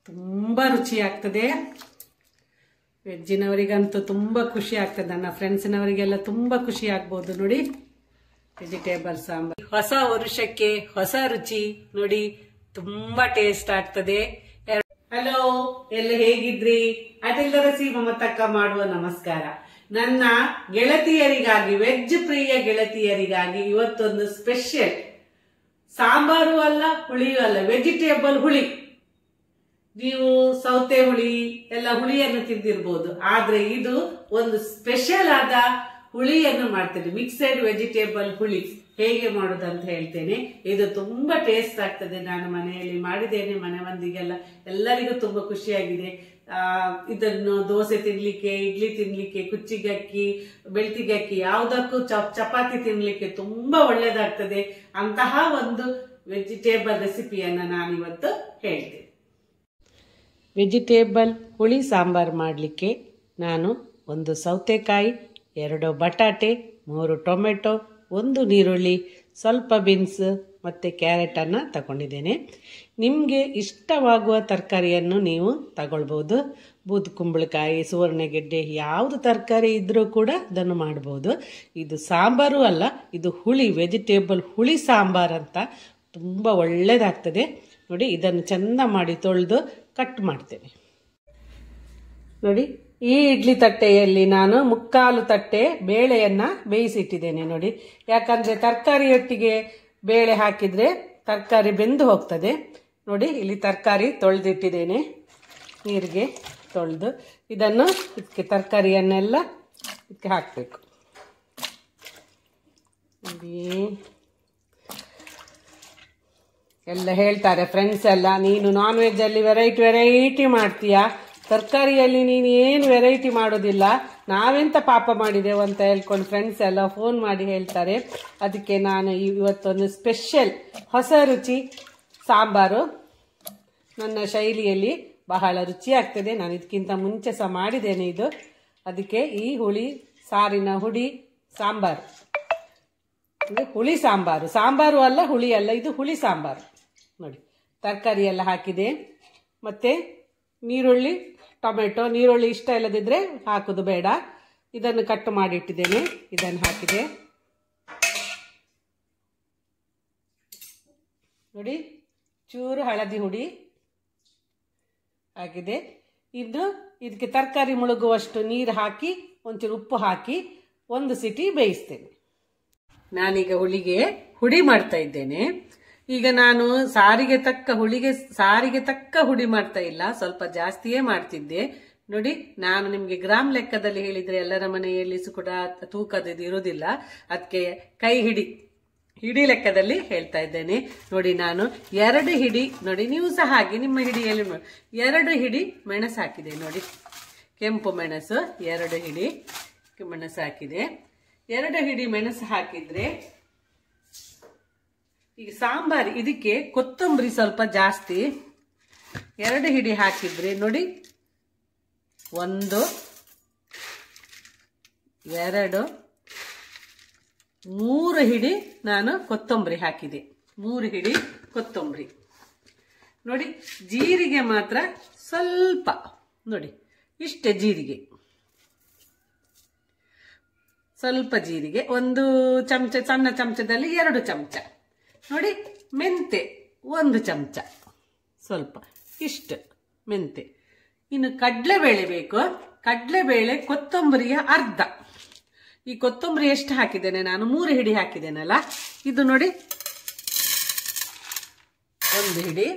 ತುಂಬ ರುಚಿ ಆಗ್ತದೆ ವೆಜ್ಜಿನವರಿಗಂತೂ ತುಂಬ ಖುಷಿ ಆಗ್ತದೆ ನನ್ನ ಫ್ರೆಂಡ್ಸ್ನವರಿಗೆಲ್ಲ ತುಂಬ ಖುಷಿ ಆಗ್ಬೋದು ನೋಡಿ ವೆಜಿಟೇಬಲ್ ಸಾಂಬಾರ್ ಹೊಸ ವರುಷಕ್ಕೆ ಹೊಸ ರುಚಿ ನೋಡಿ ತುಂಬಾ ಟೇಸ್ಟ್ ಆಗ್ತದೆ ಹಲೋ ಎಲ್ಲ ಹೇಗಿದ್ರಿ ಅದೆಲ್ಲರ ಸಿ ಮಮತಕ್ಕ ಮಾಡುವ ನಮಸ್ಕಾರ ನನ್ನ ಗೆಳತಿಯರಿಗಾಗಿ ವೆಜ್ ಪ್ರಿಯ ಗೆಳತಿಯರಿಗಾಗಿ ಇವತ್ತೊಂದು ಸ್ಪೆಷಲ್ ಸಾಂಬಾರು ಅಲ್ಲ ಹುಳಿಯೂ ಅಲ್ಲ ವೆಜಿಟೇಬಲ್ ಹುಳಿ ನೀವು ಸೌತೆ ಹುಳಿ ಎಲ್ಲ ಹುಳಿಯನ್ನು ತಿಂದಿರ್ಬೋದು ಆದ್ರೆ ಇದು ಒಂದು ಸ್ಪೆಷಲ್ ಆದ ಹುಳಿಯನ್ನು ಮಾಡ್ತೇನೆ ಮಿಕ್ಸೆಡ್ ವೆಜಿಟೇಬಲ್ ಹುಳಿ ಹೇಗೆ ಮಾಡೋದು ಅಂತ ಹೇಳ್ತೇನೆ ಇದು ತುಂಬಾ ಟೇಸ್ಟ್ ಆಗ್ತದೆ ನಾನು ಮನೆಯಲ್ಲಿ ಮಾಡಿದ್ದೇನೆ ಮನೆ ಮಂದಿಗೆಲ್ಲ ಎಲ್ಲರಿಗೂ ತುಂಬಾ ಖುಷಿಯಾಗಿದೆ ಆ ಇದನ್ನು ದೋಸೆ ತಿನ್ಲಿಕ್ಕೆ ಇಡ್ಲಿ ತಿನ್ಲಿಕ್ಕೆ ಕುಚ್ಚಿಗಕ್ಕಿ ಬೆಳ್ತಿಗಕ್ಕಿ ಯಾವುದಕ್ಕೂ ಚ- ಚಪಾತಿ ತಿನ್ಲಿಕ್ಕೆ ತುಂಬಾ ಒಳ್ಳೇದಾಗ್ತದೆ ಅಂತಹ ಒಂದು ವೆಜಿಟೇಬಲ್ ರೆಸಿಪಿಯನ್ನ ನಾನಿವತ್ತು ಹೇಳ್ತೇನೆ ವೆಜಿಟೇಬಲ್ ಹುಳಿ ಸಾಂಬಾರು ಮಾಡಲಿಕ್ಕೆ ನಾನು ಒಂದು ಸೌತೆಕಾಯಿ ಎರಡು ಬಟಾಟೆ ಮೂರು ಟೊಮೆಟೊ ಒಂದು ನೀರುಳ್ಳಿ ಸ್ವಲ್ಪ ಬೀನ್ಸ್ ಮತ್ತು ಕ್ಯಾರೆಟನ್ನು ತಗೊಂಡಿದ್ದೇನೆ ನಿಮಗೆ ಇಷ್ಟವಾಗುವ ತರಕಾರಿಯನ್ನು ನೀವು ತಗೊಳ್ಬೋದು ಬೂದು ಕುಂಬಳಕಾಯಿ ಸುವರ್ಣಗೆಡ್ಡೆ ಯಾವುದು ತರಕಾರಿ ಇದ್ದರೂ ಕೂಡ ಅದನ್ನು ಮಾಡ್ಬೋದು ಇದು ಸಾಂಬಾರು ಅಲ್ಲ ಇದು ಹುಳಿ ವೆಜಿಟೇಬಲ್ ಹುಳಿ ಸಾಂಬಾರು ಅಂತ ತುಂಬ ಒಳ್ಳೆಯದಾಗ್ತದೆ ನೋಡಿ ಇದನ್ನು ಚೆಂದ ಮಾಡಿ ತೊಳೆದು ಕಟ್ ಮಾಡ್ತೇನೆ ನೋಡಿ ಈ ಇಡ್ಲಿ ತಟ್ಟೆಯಲ್ಲಿ ನಾನು ಮುಕ್ಕಾಲು ತಟ್ಟೆ ಬೇಳೆಯನ್ನ ಬೇಯಿಸಿಟ್ಟಿದ್ದೇನೆ ನೋಡಿ ಯಾಕಂದ್ರೆ ತರಕಾರಿಯೊಟ್ಟಿಗೆ ಬೇಳೆ ಹಾಕಿದ್ರೆ ತರಕಾರಿ ಬೆಂದು ಹೋಗ್ತದೆ ನೋಡಿ ಇಲ್ಲಿ ತರಕಾರಿ ತೊಳೆದಿಟ್ಟಿದ್ದೇನೆ ನೀರಿಗೆ ತೊಳೆದು ಇದನ್ನು ಇದಕ್ಕೆ ತರಕಾರಿಯನ್ನೆಲ್ಲ ಇದಕ್ಕೆ ಹಾಕಬೇಕು ನೋಡಿ ಎಲ್ಲ ಹೇಳ್ತಾರೆ ಫ್ರೆಂಡ್ಸ್ ಎಲ್ಲ ನೀನು ನಾನ್ ವೆಜ್ ಅಲ್ಲಿ ವೆರೈಟಿ ವೆರೈಟಿ ಮಾಡ್ತೀಯಾ ತರಕಾರಿಯಲ್ಲಿ ನೀನು ಏನು ವೆರೈಟಿ ಮಾಡೋದಿಲ್ಲ ನಾವೆಂತ ಪಾಪ ಮಾಡಿದೆವು ಅಂತ ಹೇಳ್ಕೊಂಡು ಫ್ರೆಂಡ್ಸ್ ಎಲ್ಲ ಫೋನ್ ಮಾಡಿ ಹೇಳ್ತಾರೆ ಅದಕ್ಕೆ ನಾನು ಇವತ್ತೊಂದು ಸ್ಪೆಷಲ್ ಹೊಸ ರುಚಿ ಸಾಂಬಾರು ನನ್ನ ಶೈಲಿಯಲ್ಲಿ ಬಹಳ ರುಚಿ ಆಗ್ತದೆ ನಾನು ಇದಕ್ಕಿಂತ ಮುಂಚೆ ಸಹ ಮಾಡಿದ್ದೇನೆ ಇದು ಅದಕ್ಕೆ ಈ ಹುಳಿ ಸಾರಿನ ಹುಡಿ ಸಾಂಬಾರು ಇದು ಹುಳಿ ಸಾಂಬಾರು ಸಾಂಬಾರು ಅಲ್ಲ ಹುಳಿ ಅಲ್ಲ ಇದು ಹುಳಿ ಸಾಂಬಾರು ನೋಡಿ ತರಕಾರಿ ಎಲ್ಲ ಹಾಕಿದೆ ಮತ್ತೆ ನೀರುಳ್ಳಿ ಟೊಮೆಟೊ ನೀರುಳ್ಳಿ ಇಷ್ಟ ಇಲ್ಲದಿದ್ರೆ ಹಾಕೋದು ಬೇಡ ಇದನ್ನು ಕಟ್ ಮಾಡಿ ಇಟ್ಟಿದ್ದೇನೆ ಇದನ್ನು ಹಾಕಿದೆ ನೋಡಿ ಚೂರು ಹಳದಿ ಹುಡಿ ಹಾಕಿದೆ ಇದು ಇದಕ್ಕೆ ತರಕಾರಿ ಮುಳುಗುವಷ್ಟು ನೀರು ಹಾಕಿ ಒಂಚೂರು ಉಪ್ಪು ಹಾಕಿ ಒಂದು ಸಿಟಿ ಬೇಯಿಸ್ತೇನೆ ನಾನೀಗ ಹುಳಿಗೆ ಹುಡಿ ಮಾಡ್ತಾ ಇದ್ದೇನೆ ಈಗ ನಾನು ಸಾರಿಗೆ ತಕ್ಕ ಹುಳಿಗೆ ಸಾರಿಗೆ ತಕ್ಕ ಹುಡಿ ಮಾಡ್ತಾ ಇಲ್ಲ ಸ್ವಲ್ಪ ಜಾಸ್ತಿಯೇ ಮಾಡ್ತಿದ್ದೆ ನೋಡಿ ನಾನು ನಿಮ್ಗೆ ಗ್ರಾಮ್ ಲೆಕ್ಕದಲ್ಲಿ ಹೇಳಿದ್ರೆ ಎಲ್ಲರ ಮನೆಯಲ್ಲಿ ಕೂಡ ತೂಕದ ಇರುವುದಿಲ್ಲ ಅದಕ್ಕೆ ಕೈ ಹಿಡಿ ಹಿಡಿ ಲೆಕ್ಕದಲ್ಲಿ ಹೇಳ್ತಾ ಇದ್ದೇನೆ ನೋಡಿ ನಾನು ಎರಡು ಹಿಡಿ ನೋಡಿ ನೀವು ಸಹ ಹಾಗೆ ನಿಮ್ಮ ಹಿಡಿಯಲ್ಲಿ ನೋಡಿ. ಎರಡು ಹಿಡಿ ಮೆಣಸು ಹಾಕಿದೆ ನೋಡಿ ಕೆಂಪು ಮೆಣಸು ಎರಡು ಹಿಡಿ ಮೆಣಸು ಹಾಕಿದೆ ಎರಡು ಹಿಡಿ ಮೆಣಸು ಹಾಕಿದ್ರೆ ಈಗ ಸಾಂಬಾರ್ ಇದಕ್ಕೆ ಕೊತ್ತಂಬರಿ ಸ್ವಲ್ಪ ಜಾಸ್ತಿ ಎರಡು ಹಿಡಿ ಹಾಕಿದ್ರೆ ನೋಡಿ ಒಂದು ಎರಡು ಮೂರು ಹಿಡಿ ನಾನು ಕೊತ್ತಂಬರಿ ಹಾಕಿದೆ ಮೂರು ಹಿಡಿ ಕೊತ್ತಂಬರಿ ನೋಡಿ ಜೀರಿಗೆ ಮಾತ್ರ ಸ್ವಲ್ಪ ನೋಡಿ ಇಷ್ಟೇ ಜೀರಿಗೆ ಸ್ವಲ್ಪ ಜೀರಿಗೆ ಒಂದು ಚಮಚ ಸಣ್ಣ ಚಮಚದಲ್ಲಿ ಎರಡು ಚಮಚ ನೋಡಿ ಮೆಂತೆ ಒಂದು ಚಮಚ ಸ್ವಲ್ಪ ಇಷ್ಟು ಮೆಂತೆ ಇನ್ನು ಕಡಲೆಬೇಳೆ ಬೇಕು ಕಡಲೆಬೇಳೆ ಕೊತ್ತಂಬರಿಯ ಅರ್ಧ ಈ ಕೊತ್ತಂಬರಿ ಎಷ್ಟು ಹಾಕಿದ್ದೇನೆ ನಾನು ಮೂರು ಹಿಡಿ ಹಾಕಿದ್ದೇನಲ್ಲ ಇದು ನೋಡಿ ಒಂದು ಹಿಡಿ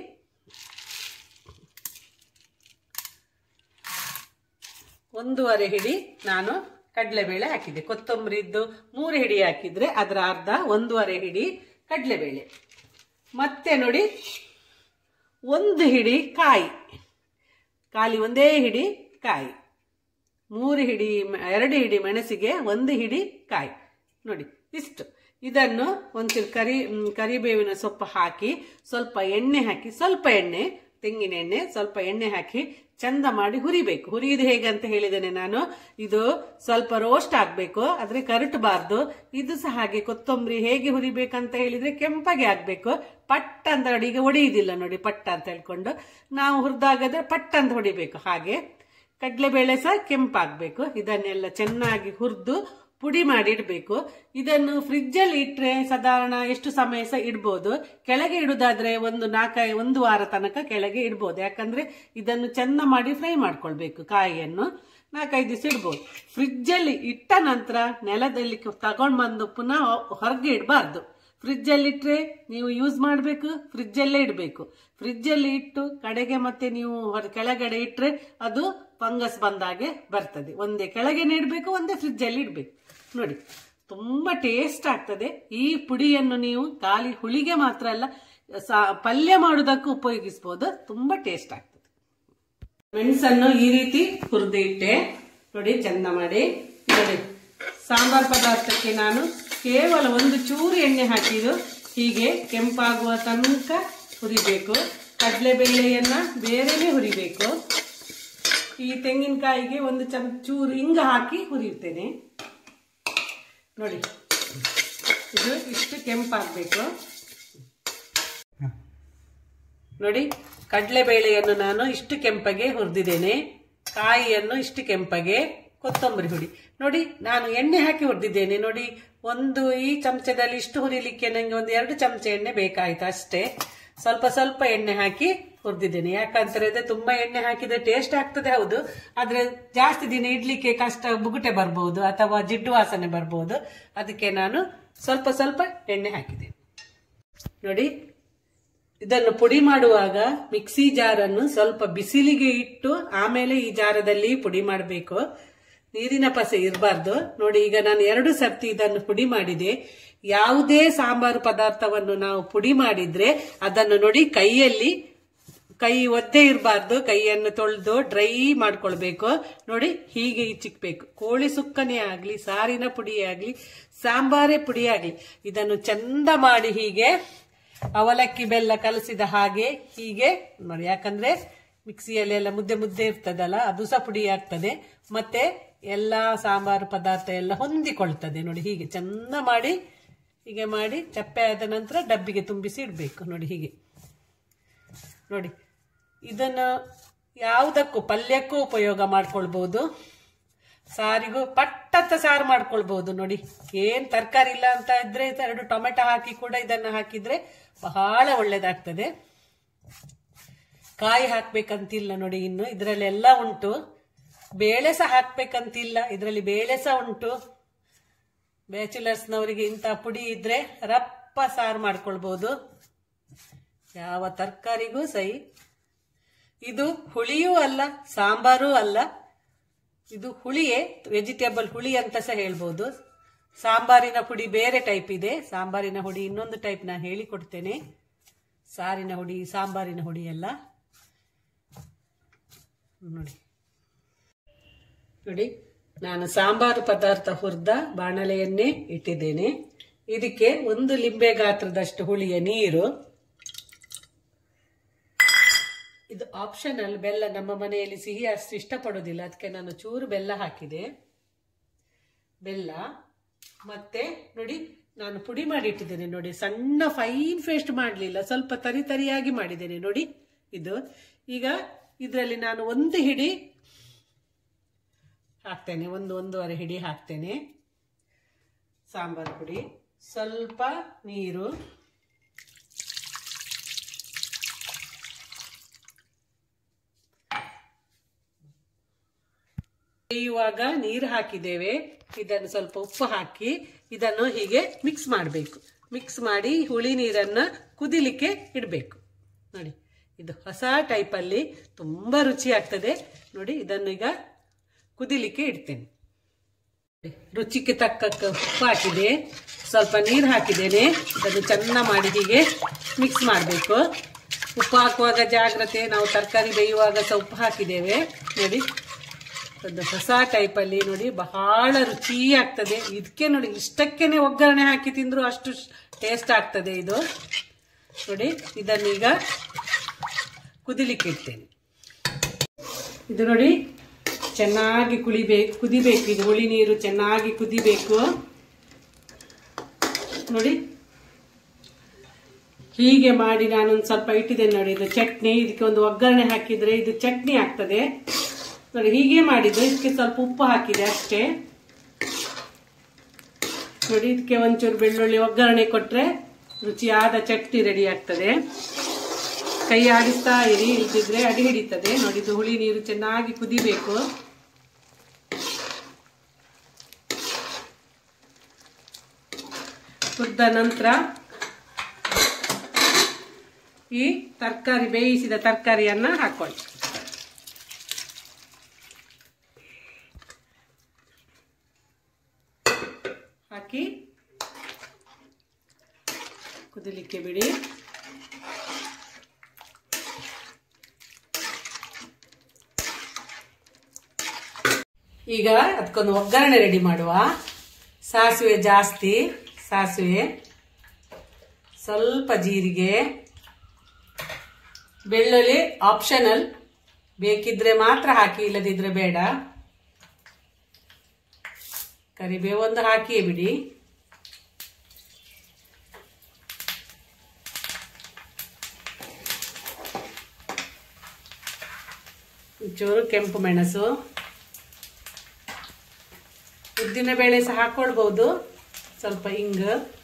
ಒಂದೂವರೆ ಹಿಡಿ ನಾನು ಕಡಲೆಬೇಳೆ ಹಾಕಿದ್ದೆ ಕೊತ್ತಂಬರಿದ್ದು ಮೂರು ಹಿಡಿ ಹಾಕಿದ್ರೆ ಅದರ ಅರ್ಧ ಒಂದೂವರೆ ಹಿಡಿ ಕಡಲೆಬೇಳೆ ಮತ್ತೆ ನೋಡಿ ಒಂದು ಹಿಡಿ ಕಾಯಿ ಖಾಲಿ ಒಂದೇ ಹಿಡಿ ಕಾಯಿ ಮೂರು ಹಿಡಿ ಎರಡು ಹಿಡಿ ಮೆಣಸಿಗೆ ಒಂದು ಹಿಡಿ ಕಾಯಿ ನೋಡಿ ಇಷ್ಟು ಇದನ್ನು ಒಂಚೂರು ಕರಿ ಮ್, ಕರಿಬೇವಿನ ಸೊಪ್ಪು ಹಾಕಿ ಸ್ವಲ್ಪ ಎಣ್ಣೆ ಹಾಕಿ ಸ್ವಲ್ಪ ಎಣ್ಣೆ ತೆಂಗಿನ ಎಣ್ಣೆ ಸ್ವಲ್ಪ ಎಣ್ಣೆ ಹಾಕಿ ಚಂದ ಮಾಡಿ ಹುರಿಬೇಕು ಹುರಿಯುದು ಹೇಗೆ ಅಂತ ಹೇಳಿದ್ದೇನೆ ನಾನು ಇದು ಸ್ವಲ್ಪ ರೋಸ್ಟ್ ಆಗ್ಬೇಕು ಆದ್ರೆ ಕರಟಬಾರ್ದು ಇದು ಸಹ ಹಾಗೆ ಕೊತ್ತಂಬರಿ ಹೇಗೆ ಹುರಿಬೇಕಂತ ಹೇಳಿದ್ರೆ ಕೆಂಪಗೆ ಆಗ್ಬೇಕು ಪಟ್ಟ ಅಂತ ನೋಡಿ ಈಗ ಹೊಡೆಯುವುದಿಲ್ಲ ನೋಡಿ ಪಟ್ಟ ಅಂತ ಹೇಳ್ಕೊಂಡು ನಾವು ಹುರಿದಾಗದ್ರೆ ಪಟ್ಟ ಅಂತ ಹೊಡಿಬೇಕು ಹಾಗೆ ಕಡಲೆಬೇಳೆ ಸಹ ಕೆಂಪಾಗಬೇಕು ಇದನ್ನೆಲ್ಲ ಚೆನ್ನಾಗಿ ಹುರಿದು ಪುಡಿ ಮಾಡಿ ಇಡಬೇಕು ಇದನ್ನು ಫ್ರಿಜ್ಜಲ್ಲಿ ಇಟ್ಟರೆ ಸಾಧಾರಣ ಎಷ್ಟು ಸಮಯ ಸಹ ಇಡ್ಬೋದು ಕೆಳಗೆ ಇಡುದಾದ್ರೆ ಒಂದು ನಾಲ್ಕೈ ಒಂದು ವಾರ ತನಕ ಕೆಳಗೆ ಇಡ್ಬೋದು ಯಾಕಂದ್ರೆ ಇದನ್ನು ಚೆಂದ ಮಾಡಿ ಫ್ರೈ ಮಾಡ್ಕೊಳ್ಬೇಕು ಕಾಯಿಯನ್ನು ನಾಲ್ಕೈದು ದಿವಸ ಇಡ್ಬೋದು ಫ್ರಿಜ್ಜಲ್ಲಿ ಇಟ್ಟ ನಂತರ ನೆಲದಲ್ಲಿ ತಗೊಂಡು ಬಂದು ಪುನಃ ಹೊರಗೆ ಇಡಬಾರ್ದು ಫ್ರಿಜ್ಜಲ್ಲಿ ಇಟ್ಟರೆ ನೀವು ಯೂಸ್ ಮಾಡಬೇಕು ಫ್ರಿಜ್ಜಲ್ಲೇ ಇಡಬೇಕು ಫ್ರಿಜ್ಜಲ್ಲಿ ಇಟ್ಟು ಕಡೆಗೆ ಮತ್ತೆ ನೀವು ಹೊರ- ಕೆಳಗಡೆ ಇಟ್ಟರೆ ಅದು ಫಂಗಸ್ ಬಂದಾಗೆ ಬರ್ತದೆ ಒಂದೇ ಕೆಳಗೆನೆ ಇಡಬೇಕು ಒಂದೇ ಫ್ರಿಜ್ಜಲ್ಲಿ ಇಡಬೇಕು ನೋಡಿ ತುಂಬ ಟೇಸ್ಟ್ ಆಗ್ತದೆ ಈ ಪುಡಿಯನ್ನು ನೀವು ಖಾಲಿ ಹುಳಿಗೆ ಮಾತ್ರ ಅಲ್ಲ ಸಾ- ಪಲ್ಯ ಮಾಡೋದಕ್ಕೂ ಉಪಯೋಗಿಸ್ಬೋದು ತುಂಬ ಟೇಸ್ಟ್ ಆಗ್ತದೆ ಮೆಣಸನ್ನು ಈ ರೀತಿ ಹುರಿದು ಇಟ್ಟೆ ನೋಡಿ ಚಂದ ಮಾಡಿ ನೋಡಿ ಸಾಂಬಾರ್ ಪದಾರ್ಥಕ್ಕೆ ನಾನು ಕೇವಲ ಒಂದು ಚೂರು ಎಣ್ಣೆ ಹಾಕಿದ್ದು ಹೀಗೆ ಕೆಂಪಾಗುವ ತನಕ ಹುರಿಬೇಕು ಕಡಲೆಬೇಳೆಯನ್ನ ಬೇರೆನೆ ಹುರಿಬೇಕು ಈ ತೆಂಗಿನಕಾಯಿಗೆ ಒಂದು ಚಮ್ ಚೂರು ಹಿಂಗ ಹಾಕಿ ಹುರಿಯುತ್ತೇನೆ ನೋಡಿ ಇದು ಇಷ್ಟು ಕೆಂಪಾಗಬೇಕು ನೋಡಿ ಕಡಲೆಬೇಳೆಯನ್ನು ನಾನು ಇಷ್ಟು ಕೆಂಪಗೆ ಹುರಿದಿದ್ದೇನೆ ಕಾಯಿಯನ್ನು ಇಷ್ಟು ಕೆಂಪಗೆ ಕೊತ್ತಂಬರಿ ಹುಡಿ ನೋಡಿ ನಾನು ಎಣ್ಣೆ ಹಾಕಿ ಹುರಿದಿದ್ದೇನೆ ನೋಡಿ ಒಂದು ಈ ಚಮಚದಲ್ಲಿ ಇಷ್ಟು ಹುರಿಲಿಕ್ಕೆ ನನಗೆ ಒಂದು ಎರಡು ಚಮಚ ಎಣ್ಣೆ ಬೇಕಾಯ್ತು ಅಷ್ಟೇ ಸ್ವಲ್ಪ ಸ್ವಲ್ಪ ಎಣ್ಣೆ ಹಾಕಿ ಹುರಿದಿದ್ದೇನೆ ಯಾಕಂತ ಹೇಳಿದ್ರೆ ತುಂಬಾ ಎಣ್ಣೆ ಹಾಕಿದ್ರೆ ಟೇಸ್ಟ್ ಆಗ್ತದೆ ಹೌದು ಆದ್ರೆ ಜಾಸ್ತಿ ದಿನ ಇಡ್ಲಿಕ್ಕೆ ಕಷ್ಟ ಬುಗುಟೆ ಬರ್ಬೋದು ಅಥವಾ ಜಿಡ್ಡು ವಾಸನೆ ಬರ್ಬೋದು ಅದಕ್ಕೆ ನಾನು ಸ್ವಲ್ಪ ಸ್ವಲ್ಪ ಎಣ್ಣೆ ಹಾಕಿದ್ದೇನೆ ನೋಡಿ ಇದನ್ನು ಪುಡಿ ಮಾಡುವಾಗ ಮಿಕ್ಸಿ ಜಾರನ್ನು ಸ್ವಲ್ಪ ಬಿಸಿಲಿಗೆ ಇಟ್ಟು ಆಮೇಲೆ ಈ ಜಾರದಲ್ಲಿ ಪುಡಿ ಮಾಡಬೇಕು ನೀರಿನ ಪಸೆ ಇರಬಾರ್ದು ನೋಡಿ ಈಗ ನಾನು ಎರಡು ಸರ್ತಿ ಇದನ್ನು ಪುಡಿ ಮಾಡಿದೆ ಯಾವುದೇ ಸಾಂಬಾರು ಪದಾರ್ಥವನ್ನು ನಾವು ಪುಡಿ ಮಾಡಿದ್ರೆ ಅದನ್ನು ನೋಡಿ ಕೈಯಲ್ಲಿ ಕೈ ಒದ್ದೆ ಇರಬಾರ್ದು ಕೈಯನ್ನು ತೊಳೆದು ಡ್ರೈ ಮಾಡ್ಕೊಳ್ಬೇಕು ನೋಡಿ ಹೀಗೆ ಚಿಕ್ಬೇಕು ಕೋಳಿ ಸುಕ್ಕನೇ ಆಗ್ಲಿ ಸಾರಿನ ಪುಡಿಯೇ ಆಗ್ಲಿ ಸಾಂಬಾರೇ ಪುಡಿ ಆಗ್ಲಿ ಇದನ್ನು ಚಂದ ಮಾಡಿ ಹೀಗೆ ಅವಲಕ್ಕಿ ಬೆಲ್ಲ ಕಲಸಿದ ಹಾಗೆ ಹೀಗೆ ನೋಡಿ ಯಾಕಂದ್ರೆ ಮಿಕ್ಸಿಯಲ್ಲಿ ಎಲ್ಲ ಮುದ್ದೆ ಮುದ್ದೆ ಇರ್ತದಲ್ಲ ಅದು ಸಹ ಪುಡಿ ಆಗ್ತದೆ ಮತ್ತೆ ಎಲ್ಲ ಸಾಂಬಾರು ಪದಾರ್ಥ ಎಲ್ಲ ಹೊಂದಿಕೊಳ್ತದೆ ನೋಡಿ ಹೀಗೆ ಚಂದ ಮಾಡಿ ಹೀಗೆ ಮಾಡಿ ಚಪ್ಪೆ ಆದ ನಂತರ ಡಬ್ಬಿಗೆ ತುಂಬಿಸಿ ಇಡಬೇಕು ನೋಡಿ ಹೀಗೆ ನೋಡಿ ಇದನ್ನು ಯಾವುದಕ್ಕೂ ಪಲ್ಯಕ್ಕೂ ಉಪಯೋಗ ಮಾಡ್ಕೊಳ್ಬಹುದು ಸಾರಿಗೂ ಪಟ್ಟಂತ ಸಾರು ಮಾಡ್ಕೊಳ್ಬಹುದು ನೋಡಿ ಏನ್ ತರಕಾರಿ ಇಲ್ಲ ಅಂತ ಇದ್ರೆ ಎರಡು ಟೊಮೆಟೊ ಹಾಕಿ ಕೂಡ ಇದನ್ನ ಹಾಕಿದ್ರೆ ಬಹಳ ಒಳ್ಳೇದಾಗ್ತದೆ ಕಾಯಿ ಹಾಕ್ಬೇಕಂತಿಲ್ಲ ನೋಡಿ ಇನ್ನು ಇದರಲ್ಲೆಲ್ಲ ಉಂಟು ಬೇಳೆ ಸಹ ಹಾಕ್ಬೇಕಂತಿಲ್ಲ ಇದರಲ್ಲಿ ಬೇಳೆ ಸಹ ಉಂಟು ಬ್ಯಾಚುಲರ್ಸ್ನವರಿಗೆ ಇಂಥ ಪುಡಿ ಇದ್ರೆ ರಪ್ಪ ಸಾರು ಮಾಡ್ಕೊಳ್ಬಹುದು ಯಾವ ತರಕಾರಿಗೂ ಸಹಿ ಇದು ಹುಳಿಯೂ ಅಲ್ಲ ಸಾಂಬಾರೂ ಅಲ್ಲ ಇದು ಹುಳಿಯೇ ವೆಜಿಟೇಬಲ್ ಹುಳಿ ಅಂತ ಸಹ ಹೇಳ್ಬೋದು ಸಾಂಬಾರಿನ ಪುಡಿ ಬೇರೆ ಟೈಪ್ ಇದೆ ಸಾಂಬಾರಿನ ಹುಡಿ ಇನ್ನೊಂದು ಟೈಪ್ ನಾನು ಹೇಳಿಕೊಡ್ತೇನೆ ಸಾರಿನ ಹುಡಿ ಸಾಂಬಾರಿನ ಹುಡಿ ಎಲ್ಲ ನೋಡಿ ನೋಡಿ ನಾನು ಸಾಂಬಾರು ಪದಾರ್ಥ ಹುರಿದ ಬಾಣಲೆಯನ್ನೇ ಇಟ್ಟಿದ್ದೇನೆ ಇದಕ್ಕೆ ಒಂದು ಲಿಂಬೆ ಗಾತ್ರದಷ್ಟು ಹುಳಿಯ ನೀರು ಇದು ಆಪ್ಷನಲ್ ಬೆಲ್ಲ ನಮ್ಮ ಮನೆಯಲ್ಲಿ ಸಿಹಿ ಅಷ್ಟು ಇಷ್ಟಪಡೋದಿಲ್ಲ ಅದಕ್ಕೆ ನಾನು ಚೂರು ಬೆಲ್ಲ ಹಾಕಿದೆ ಬೆಲ್ಲ ಮತ್ತೆ ನೋಡಿ ನಾನು ಪುಡಿ ಮಾಡಿ ಇಟ್ಟಿದ್ದೇನೆ ನೋಡಿ ಸಣ್ಣ ಫೈನ್ ಪೇಸ್ಟ್ ಮಾಡಲಿಲ್ಲ ಸ್ವಲ್ಪ ತರಿ ತರಿಯಾಗಿ ಮಾಡಿದ್ದೇನೆ ನೋಡಿ ಇದು ಈಗ ಇದರಲ್ಲಿ ನಾನು ಒಂದು ಹಿಡಿ ಹಾಕ್ತೇನೆ ಒಂದು ಒಂದೂವರೆ ಹಿಡಿ ಹಾಕ್ತೇನೆ ಸಾಂಬಾರು ಪುಡಿ ಸ್ವಲ್ಪ ನೀರು ಬೇಯುವಾಗ ನೀರು ಹಾಕಿದ್ದೇವೆ ಇದನ್ನು ಸ್ವಲ್ಪ ಉಪ್ಪು ಹಾಕಿ ಇದನ್ನು ಹೀಗೆ ಮಿಕ್ಸ್ ಮಾಡಬೇಕು ಮಿಕ್ಸ್ ಮಾಡಿ ಹುಳಿ ನೀರನ್ನು ಕುದಿಲಿಕ್ಕೆ ಇಡಬೇಕು ನೋಡಿ ಇದು ಹೊಸ ಟೈಪಲ್ಲಿ ತುಂಬ ರುಚಿ ಆಗ್ತದೆ ನೋಡಿ ಇದನ್ನು ಈಗ ಕುದಿಲಿಕ್ಕೆ ಇಡ್ತೇನೆ ರುಚಿಗೆ ತಕ್ಕ ಉಪ್ಪು ಹಾಕಿದೆ ಸ್ವಲ್ಪ ನೀರು ಹಾಕಿದ್ದೇನೆ ಇದನ್ನು ಚೆನ್ನ ಮಾಡಿ ಹೀಗೆ ಮಿಕ್ಸ್ ಮಾಡಬೇಕು ಉಪ್ಪು ಹಾಕುವಾಗ ಜಾಗ್ರತೆ ನಾವು ತರಕಾರಿ ಬೇಯುವಾಗ ಸಹ ಉಪ್ಪು ಹಾಕಿದ್ದೇವೆ ನೋಡಿ ಒಂದು ಹೊಸ ಟೈಪಲ್ಲಿ ನೋಡಿ ಬಹಳ ರುಚಿ ಆಗ್ತದೆ ಇದಕ್ಕೆ ನೋಡಿ ಇಷ್ಟಕ್ಕೇನೆ ಒಗ್ಗರಣೆ ಹಾಕಿ ತಿಂದ್ರು ಅಷ್ಟು ಟೇಸ್ಟ್ ಆಗ್ತದೆ ಇದು ನೋಡಿ ಇದನ್ನೀಗ ಕುದಿಲಿಕ್ಕೆ ಇಡ್ತೇನೆ ಇದು ನೋಡಿ ಚೆನ್ನಾಗಿ ಕುಳಿಬೇಕು ಕುದಿಬೇಕು ಇದು ಹುಳಿ ನೀರು ಚೆನ್ನಾಗಿ ಕುದಿಬೇಕು ನೋಡಿ ಹೀಗೆ ಮಾಡಿ ನಾನೊಂದು ಸ್ವಲ್ಪ ಇಟ್ಟಿದ್ದೇನೆ ನೋಡಿ ಇದು ಚಟ್ನಿ ಇದಕ್ಕೆ ಒಂದು ಒಗ್ಗರಣೆ ಹಾಕಿದ್ರೆ ಇದು ಚಟ್ನಿ ಆಗ್ತದೆ ನೋಡಿ ಹೀಗೆ ಮಾಡಿದ್ದು ಇದಕ್ಕೆ ಸ್ವಲ್ಪ ಉಪ್ಪು ಹಾಕಿದೆ ಅಷ್ಟೇ ನೋಡಿ ಇದಕ್ಕೆ ಒಂಚೂರು ಬೆಳ್ಳುಳ್ಳಿ ಒಗ್ಗರಣೆ ಕೊಟ್ರೆ ರುಚಿಯಾದ ಚಟ್ನಿ ರೆಡಿ ಆಗ್ತದೆ ಕೈ ಆಡಿಸ್ತಾ ಇರಿ ಇಲ್ದಿದ್ರೆ ಅಡಿ ಹಿಡಿತದೆ ನೋಡಿ ಇದು ಹುಳಿ ನೀರು ಚೆನ್ನಾಗಿ ಕುದಿಬೇಕು ಕುದ್ದ ನಂತರ ಈ ತರಕಾರಿ ಬೇಯಿಸಿದ ತರಕಾರಿಯನ್ನ ಹಾಕೊಳ್ಳಿ ಹಾಕಿ ಕುದಿಲಿಕ್ಕೆ ಬಿಡಿ ಈಗ ಅದಕ್ಕೊಂದು ಒಗ್ಗರಣೆ ರೆಡಿ ಮಾಡುವ ಸಾಸಿವೆ ಜಾಸ್ತಿ ಸಾಸಿವೆ ಸ್ವಲ್ಪ ಜೀರಿಗೆ ಬೆಳ್ಳುಳ್ಳಿ ಆಪ್ಷನಲ್ ಬೇಕಿದ್ರೆ ಮಾತ್ರ ಹಾಕಿ ಇಲ್ಲದಿದ್ರೆ ಬೇಡ ಕರಿಬೇವು ಒಂದು ಹಾಕಿಯೇ ಬಿಡಿ ಒಂಚೂರು ಕೆಂಪು ಮೆಣಸು ಉದ್ದಿನ ಬೇಳೆ ಸಹ ಹಾಕೊಳ್ಬಹುದು ಸ್ವಲ್ಪ ಹಿಂಗ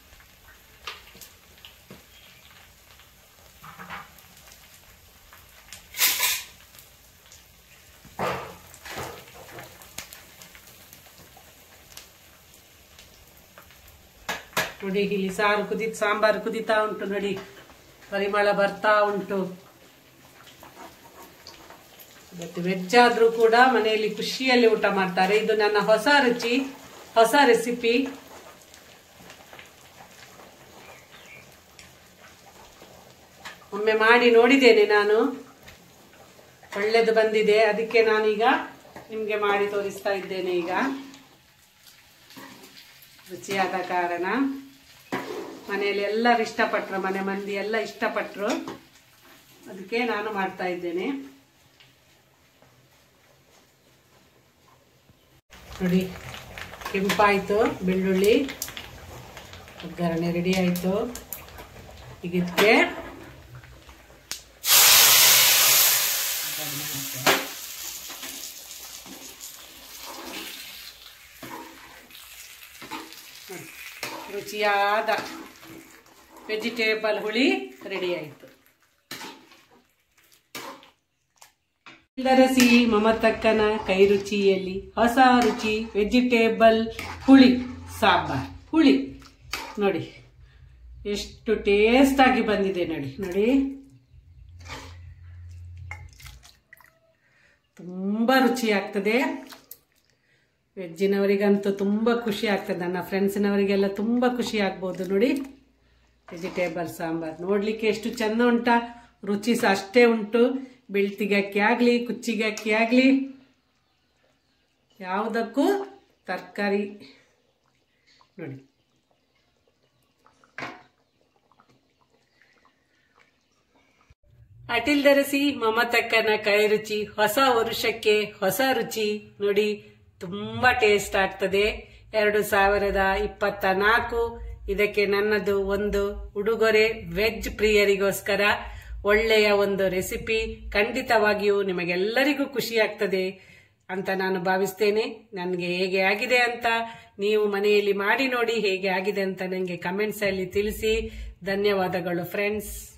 ನೋಡಿ ಇಲ್ಲಿ ಸಾರು ಕುದಿ ಸಾಂಬಾರು ಕುದಿತಾ ಉಂಟು ನೋಡಿ ಪರಿಮಳ ಬರ್ತಾ ಉಂಟು ಇವತ್ತು ವೆಜ್ ಆದ್ರೂ ಕೂಡ ಮನೆಯಲ್ಲಿ ಖುಷಿಯಲ್ಲಿ ಊಟ ಮಾಡ್ತಾರೆ ಇದು ನನ್ನ ಹೊಸ ರುಚಿ ಹೊಸ ರೆಸಿಪಿ ಒಮ್ಮೆ ಮಾಡಿ ನೋಡಿದ್ದೇನೆ ನಾನು ಒಳ್ಳೇದು ಬಂದಿದೆ ಅದಕ್ಕೆ ನಾನೀಗ ನಿಮ್ಗೆ ಮಾಡಿ ತೋರಿಸ್ತಾ ಇದ್ದೇನೆ ಈಗ ರುಚಿಯಾದ ಕಾರಣ ಮನೆಯಲ್ಲಿ ಎಲ್ಲರೂ ಇಷ್ಟಪಟ್ರು ಮನೆ ಮಂದಿ ಎಲ್ಲ ಇಷ್ಟಪಟ್ರು ಅದಕ್ಕೆ ನಾನು ಮಾಡ್ತಾ ಇದ್ದೇನೆ ನೋಡಿ ಕೆಂಪಾಯಿತು ಬೆಳ್ಳುಳ್ಳಿ ಒಗ್ಗರಣೆ ರೆಡಿ ಆಯಿತು ಈಗ ಇದಕ್ಕೆ ರುಚಿಯಾದ ವೆಜಿಟೇಬಲ್ ಹುಳಿ ರೆಡಿ ಆಯಿತು ಎಲ್ಲರ ಸಿಹಿ ಮಮತಕ್ಕನ ಕೈ ರುಚಿಯಲ್ಲಿ ಹೊಸ ರುಚಿ ವೆಜಿಟೇಬಲ್ ಹುಳಿ ಸಾಂಬಾರ್ ಹುಳಿ ನೋಡಿ ಎಷ್ಟು ಟೇಸ್ಟ್ ಆಗಿ ಬಂದಿದೆ ನೋಡಿ ನೋಡಿ ತುಂಬಾ ರುಚಿ ಆಗ್ತದೆ ವೆಜ್ಜಿನವರಿಗಂತೂ ತುಂಬ ಖುಷಿ ಆಗ್ತದೆ ನನ್ನ ಫ್ರೆಂಡ್ಸಿನವರಿಗೆಲ್ಲ ತುಂಬ ಖುಷಿ ಆಗ್ಬೋದು ನೋಡಿ ವೆಜಿಟೇಬಲ್ ಸಾಂಬಾರ್ ನೋಡ್ಲಿಕ್ಕೆ ಎಷ್ಟು ಚಂದ ಉಂಟಾ ರುಚಿ ಸಹ ಅಷ್ಟೇ ಉಂಟು ಬೆಳ್ತಿಗೆ ಅಕ್ಕಿ ಆಗಲಿ ಕುಚ್ಚಿಗೆ ಅಕ್ಕಿ ಆಗಲಿ ಯಾವುದಕ್ಕೂ ತರಕಾರಿ ನೋಡಿ ಅಟಿಲ್ ದರಸಿ ಮಮತಕ್ಕನ ಕೈ ರುಚಿ ಹೊಸ ವರುಷಕ್ಕೆ ಹೊಸ ರುಚಿ ನೋಡಿ ತುಂಬಾ ಟೇಸ್ಟ್ ಆಗ್ತದೆ ಎರಡು ಸಾವಿರದ ಇಪ್ಪತ್ತ ನಾಲ್ಕು ಇದಕ್ಕೆ ನನ್ನದು ಒಂದು ಉಡುಗೊರೆ ವೆಜ್ ಪ್ರಿಯರಿಗೋಸ್ಕರ ಒಳ್ಳೆಯ ಒಂದು ರೆಸಿಪಿ ಖಂಡಿತವಾಗಿಯೂ ನಿಮಗೆಲ್ಲರಿಗೂ ಖುಷಿ ಆಗ್ತದೆ ಅಂತ ನಾನು ಭಾವಿಸ್ತೇನೆ ನನಗೆ ಹೇಗೆ ಆಗಿದೆ ಅಂತ ನೀವು ಮನೆಯಲ್ಲಿ ಮಾಡಿ ನೋಡಿ ಹೇಗೆ ಆಗಿದೆ ಅಂತ ನನಗೆ ಕಮೆಂಟ್ಸ್ ಅಲ್ಲಿ ತಿಳಿಸಿ ಧನ್ಯವಾದಗಳು ಫ್ರೆಂಡ್ಸ್